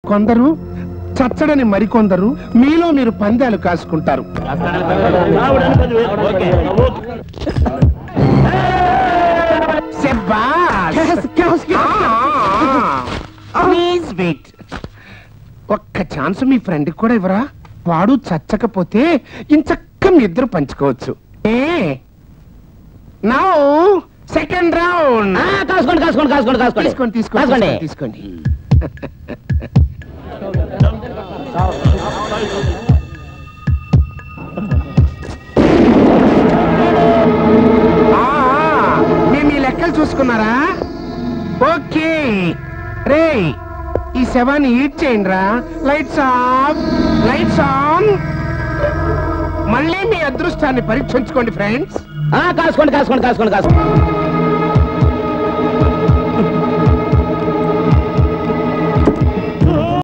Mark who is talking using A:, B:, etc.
A: కొందరు చచ్చడని మరికొందరు మీలో మీరు పందాలు కాసుకుంటారు ప్లీజ్ వెయిట్ ఒక్క ఛాన్స్ మీ ఫ్రెండ్ కూడా ఇవ్వరా వాడు చచ్చకపోతే ఇంచక్క మీ ఇద్దరు పంచుకోవచ్చు ఏ నౌ సెకండ్ రౌండ్
B: ఆ, కాసుకోండి కాసుకోండి కాసుకోండి కాసుకోండి
A: తీసుకోండి తీసుకోండి
B: కాసుకోండి
A: తీసుకోండి, తీసుకోండి ఆ, మీ మీ లెక్కలు చూసుకున్నారా ఓకే రే ఈ శవాన్ని ఈట్ చేయండి రా లైట్స్ ఆఫ్ లైట్స్ ఆన్ మళ్ళీ మీ అదృష్టాన్ని పరీక్షించుకోండి ఫ్రెండ్స్
B: ఆ, కాసుకోండి కాసుకోండి కాసుకోండి కాసుకోండి